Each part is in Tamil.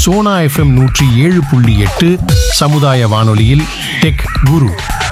சோனா எஃப்எம் நூற்றி ஏழு புள்ளி எட்டு சமுதாய வானொலியில் டெக் குரு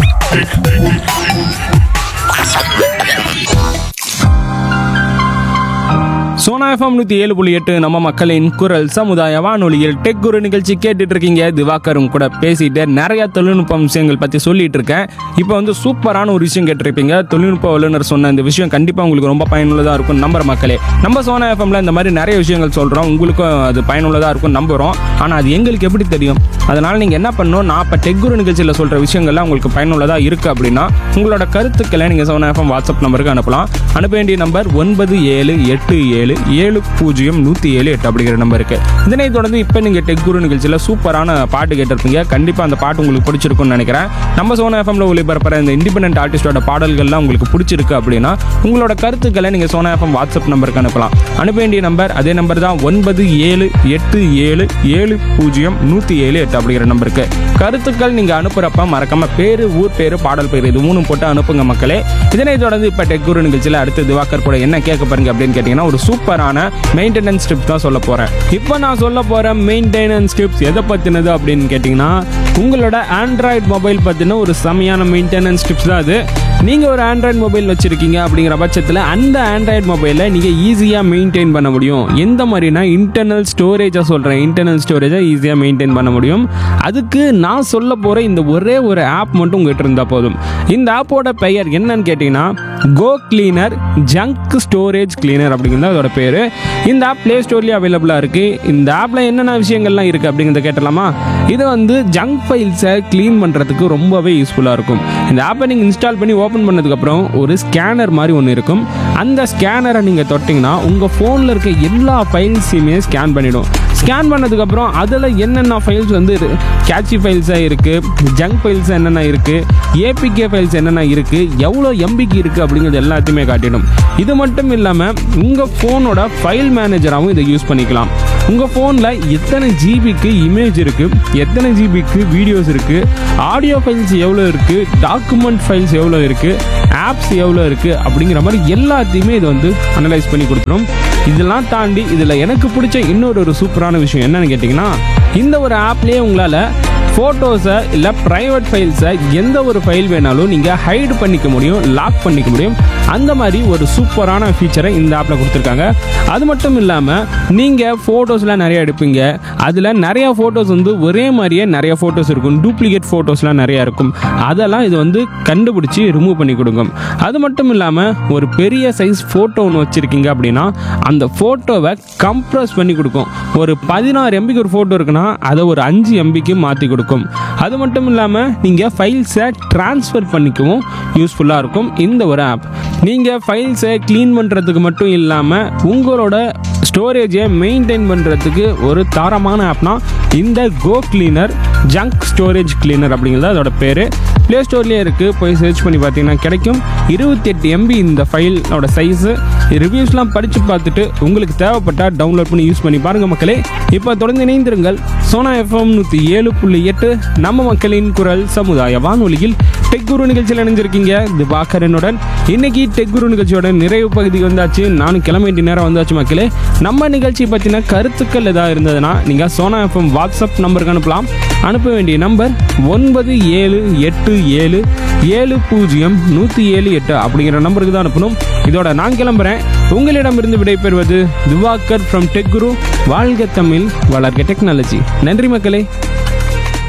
சோனா எஃப்எம் நூற்றி ஏழு புள்ளி எட்டு நம்ம மக்களின் குரல் சமுதாய வானொலியில் டெக் குரு நிகழ்ச்சி கேட்டுட்டு இருக்கீங்க திவாகரும் கூட பேசிட்டு நிறைய தொழில்நுட்ப விஷயங்கள் பற்றி சொல்லிட்டு இருக்கேன் இப்போ வந்து சூப்பரான ஒரு விஷயம் கேட்டிருப்பீங்க தொழில்நுட்ப வல்லுநர் சொன்ன இந்த விஷயம் கண்டிப்பாக உங்களுக்கு ரொம்ப பயனுள்ளதாக இருக்கும் நம்புற மக்களே நம்ம சோனா எஃப்எம்ல இந்த மாதிரி நிறைய விஷயங்கள் சொல்கிறோம் உங்களுக்கும் அது பயனுள்ளதாக இருக்கும் நம்புகிறோம் ஆனால் அது எங்களுக்கு எப்படி தெரியும் அதனால் நீங்கள் என்ன பண்ணணும் நான் இப்போ டெக் குரு நிகழ்ச்சியில் சொல்கிற விஷயங்கள்லாம் உங்களுக்கு பயனுள்ளதாக இருக்குது அப்படின்னா உங்களோட கருத்துக்களை நீங்கள் சோனா எஃப்எம் வாட்ஸ்அப் நம்பருக்கு அனுப்பலாம் அனுப்ப வேண்டிய நம்பர் ஒன்பது ஏழு எட்டு ஏழு ஏழு பூஜ்ஜியம் நூற்றி ஏழு எட்டு அப்படிங்கிற நம்பருக்கு இதனை தொடர்ந்து இப்போ நீங்கள் டெக் குரு நிகழ்ச்சியில் சூப்பரான பாட்டு கேட்டிருப்பீங்க கண்டிப்பாக அந்த பாட்டு உங்களுக்கு பிடிச்சிருக்கும்னு நினைக்கிறேன் நம்ம சோனா எஃப்எம்ல ஒளிபரப்புற இந்த இண்டிபெண்டன்ட் ஆர்டிஸ்டோட பாடல்கள்லாம் உங்களுக்கு பிடிச்சிருக்கு அப்படின்னா உங்களோட கருத்துக்களை நீங்கள் சோனா எஃப்எம் வாட்ஸ்அப் நம்பருக்கு அனுப்பலாம் அனுப்ப வேண்டிய நம்பர் அதே நம்பர் தான் ஒன்பது ஏழு எட்டு ஏழு ஏழு பூஜ்ஜியம் நூற்றி ஏழு எட்டு அப்படிங்கிற நம்பருக்கு கருத்துக்கள் நீங்கள் அனுப்புகிறப்ப மறக்காம பேர் ஊர் பேர் பாடல் பேர் இது மூணும் போட்டு அனுப்புங்க மக்களே இதனை தொடர்ந்து இப்போ டெக் குரு நிகழ்ச்சியில் அடுத்து திவாகர் கூட என்ன கேட்க போறீங்க அப்படின்னு கேட்டிங்கன்னா ஒரு சூப்பரான மெயின்டெனன்ஸ் டிப்ஸ் தான் சொல்ல போகிறேன் இப்போ நான் சொல்ல போகிற மெயின்டெனன்ஸ் டிப்ஸ் எதை பற்றினது அப்படின்னு கேட்டிங்கன்னா உங்களோட ஆண்ட்ராய்டு மொபைல் பற்றின ஒரு செமையான மெயின்டெனன்ஸ் டிப்ஸ் தான் அது நீங்கள் ஒரு ஆண்ட்ராய்டு மொபைல் வச்சுருக்கீங்க அப்படிங்கிற பட்சத்தில் அந்த ஆண்ட்ராய்டு மொபைலை நீங்கள் ஈஸியாக மெயின்டைன் பண்ண முடியும் எந்த மாதிரினா இன்டர்னல் ஸ்டோரேஜை சொல்கிறேன் இன்டர்னல் ஸ்டோரேஜை ஈஸியாக மெயின்டைன் பண்ண முடியும் அதுக்கு நான் சொல்ல போகிற இந்த ஒரே ஒரு ஆப் மட்டும் உங்ககிட்ட இருந்தால் போதும் இந்த ஆப்போட பெயர் என்னன்னு கேட்டிங்கன்னா go cleaner junk storage cleaner அப்படிங்கிறது அதோட பேர் இந்த ஆப் ப்ளே ஸ்டோர்லேயே அவைலபிளாக இருக்குது இந்த ஆப்பில் என்னென்ன விஷயங்கள்லாம் இருக்குது அப்படிங்கிறத கேட்டலாமா இது வந்து ஜங்க் ஃபைல்ஸை க்ளீன் பண்ணுறதுக்கு ரொம்பவே யூஸ்ஃபுல்லாக இருக்கும் இந்த ஆப்பை நீங்கள் இன்ஸ்டால் பண்ணி ஓப்பன் பண்ணதுக்கப்புறம் ஒரு ஸ்கேனர் மாதிரி ஒன்று இருக்கும் அந்த ஸ்கேனரை நீங்கள் தொட்டிங்கன்னா உங்கள் ஃபோனில் இருக்க எல்லா ஃபைல்ஸையுமே ஸ்கேன் பண்ணிடும் ஸ்கேன் பண்ணதுக்கப்புறம் அதில் என்னென்ன ஃபைல்ஸ் வந்து கேட்சி ஃபைல்ஸாக இருக்குது ஜங்க் ஃபைல்ஸ் என்னென்ன இருக்குது ஏபிகே ஃபைல்ஸ் என்னென்ன இருக்குது எவ்வளோ எம்பிக்கு இருக்குது அப்படிங்கிறது எல்லாத்தையுமே காட்டிடும் இது மட்டும் இல்லாமல் உங்கள் ஃபோனோட ஃபைல் மேனேஜராகவும் இதை யூஸ் பண்ணிக்கலாம் உங்கள் ஃபோனில் எத்தனை ஜிபிக்கு இமேஜ் இருக்குது எத்தனை ஜிபிக்கு வீடியோஸ் இருக்குது ஆடியோ ஃபைல்ஸ் எவ்வளோ இருக்குது டாக்குமெண்ட் ஃபைல்ஸ் எவ்வளோ இருக்குது ஆப்ஸ் எவ்வளோ இருக்குது அப்படிங்கிற மாதிரி எல்லாத்தையுமே இது வந்து அனலைஸ் பண்ணி கொடுத்துரும் இதெல்லாம் தாண்டி இதில் எனக்கு பிடிச்ச இன்னொரு ஒரு சூப்பரான விஷயம் என்னன்னு கேட்டிங்கன்னா இந்த ஒரு ஆப்லேயே உங்களால் ஃபோட்டோஸை இல்லை ப்ரைவேட் ஃபைல்ஸை எந்த ஒரு ஃபைல் வேணாலும் நீங்கள் ஹைட் பண்ணிக்க முடியும் லாக் பண்ணிக்க முடியும் அந்த மாதிரி ஒரு சூப்பரான ஃபீச்சரை இந்த ஆப்பில் கொடுத்துருக்காங்க அது மட்டும் இல்லாமல் நீங்கள் ஃபோட்டோஸ்லாம் நிறைய எடுப்பீங்க அதில் நிறைய ஃபோட்டோஸ் வந்து ஒரே மாதிரியே நிறைய ஃபோட்டோஸ் இருக்கும் டூப்ளிகேட் ஃபோட்டோஸ்லாம் நிறையா இருக்கும் அதெல்லாம் இது வந்து கண்டுபிடிச்சி ரிமூவ் பண்ணி கொடுக்கும் அது மட்டும் இல்லாமல் ஒரு பெரிய சைஸ் ஃபோட்டோ ஒன்று வச்சுருக்கீங்க அப்படின்னா அந்த ஃபோட்டோவை கம்ப்ரஸ் பண்ணி கொடுக்கும் ஒரு பதினாறு எம்பிக்கு ஒரு ஃபோட்டோ இருக்குன்னா அதை ஒரு அஞ்சு எம்பிக்கு மாற்றி கொடுக்கும் அது மட்டும் இல்லாமல் நீங்கள் ஃபைல்ஸை ட்ரான்ஸ்ஃபர் பண்ணிக்கவும் யூஸ்ஃபுல்லாக இருக்கும் இந்த ஒரு ஆப் நீங்கள் ஃபைல்ஸை க்ளீன் பண்ணுறதுக்கு மட்டும் இல்லாமல் உங்களோட ஸ்டோரேஜை மெயின்டைன் பண்ணுறதுக்கு ஒரு தரமான ஆப்னா இந்த go cleaner junk storage cleaner அப்படிங்கிறது அதோட பேர் ப்ளே ஸ்டோர்லேயே இருக்குது போய் சர்ச் பண்ணி பார்த்தீங்கன்னா கிடைக்கும் இருபத்தெட்டு எம்பி இந்த ஃபைலோட சைஸு ரிவ்யூஸ்லாம் படித்து பார்த்துட்டு உங்களுக்கு தேவைப்பட்டால் டவுன்லோட் பண்ணி யூஸ் பண்ணி பாருங்கள் மக்களே இப்போ தொடர்ந்து இணைந்திருங்கள் சோனா எஃப்எம் நூற்றி ஏழு புள்ளி எட்டு நம்ம மக்களின் குரல் சமுதாய வானொலியில் டெக் குரு நிகழ்ச்சியில் இணைஞ்சிருக்கீங்க இது பாக்கரனுடன் இன்னைக்கு டெக் குரு நிகழ்ச்சியோட நிறைவு பகுதி வந்தாச்சு நானும் கிளம்ப வேண்டிய நேரம் வந்தாச்சு மக்களே நம்ம நிகழ்ச்சி பற்றின கருத்துக்கள் ஏதாவது இருந்ததுன்னா நீங்கள் சோனா எஃப்எம் வாட்ஸ்அப் நம்பருக்கு அனுப்பலாம் அனுப்ப வேண்டிய நம்பர் ஒன்பது ஏழு எட்டு ஏழு ஏழு பூஜ்ஜியம் நூற்றி ஏழு எட்டு அப்படிங்கிற நம்பருக்கு தான் அனுப்பணும் இதோட நான் கிளம்புறேன் உங்களிடமிருந்து விடைபெறுவது திவாகர் ஃப்ரம் டெக் குரு வாழ்க தமிழ் வளர்க டெக்னாலஜி நன்றி மக்களே